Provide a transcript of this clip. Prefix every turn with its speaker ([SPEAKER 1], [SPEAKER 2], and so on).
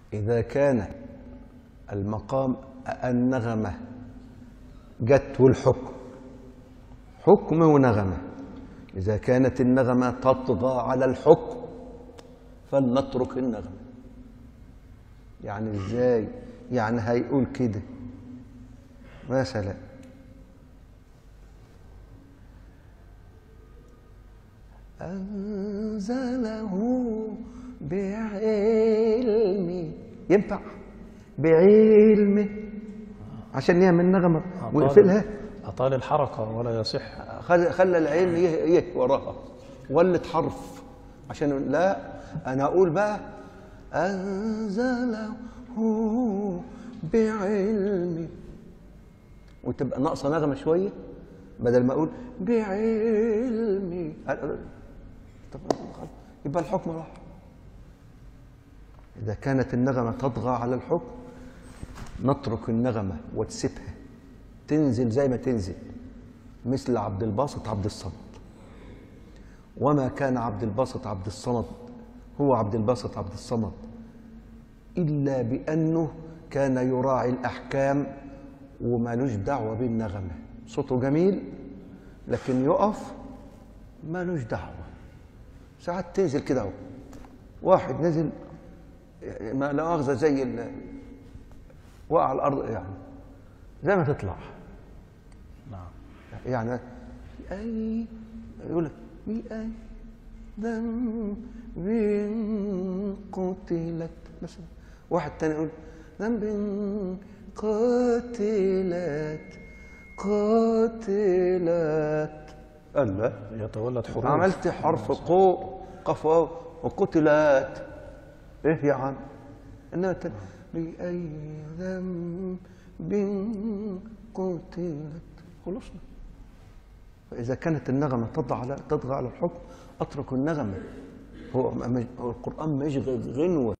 [SPEAKER 1] إذا كان المقام النغمة جت والحكم حكم ونغمة إذا كانت النغمة تطغى على الحكم فلنترك النغمة يعني إزاي يعني هيقول كده مثلا أنزله بعلمي ينفع بعلمه عشان يعمل نغمة ويقفلها
[SPEAKER 2] أطال الحركة ولا يصح
[SPEAKER 1] خلى خلى العين يه يه وراها ولت حرف عشان لا انا اقول بقى انزله بعلمي وتبقى ناقصه نغمه شويه بدل ما اقول بعلمي طب خلاص، يبقى الحكم راح اذا كانت النغمه تطغى على الحكم نترك النغمه وتسيبها تنزل زي ما تنزل مثل عبد الباسط عبد الصمد وما كان عبد الباسط عبد الصمد هو عبد الباسط عبد الصمد إلا بأنه كان يراعي الأحكام ومالوش دعوة بالنغمة صوته جميل لكن يقف مالوش دعوة ساعات تنزل كده اهو واحد نزل ما لا مؤاخذة زي ال- وقع على الأرض يعني زي ما تطلع
[SPEAKER 2] نعم
[SPEAKER 1] يعني أي يقول لك بأي ذنب قتلت مثلا واحد تاني يقول ذنب قتلت قتلت قال لا
[SPEAKER 2] يتولد حروف
[SPEAKER 1] عملت حرف قو قف واو وقتلت ايه يا عم انما التاني بأي ذنب قتلت خلصنا فإذا كانت النغمة تضع على تطغى على الحكم أترك النغمة هو هو القرآن مش غنوة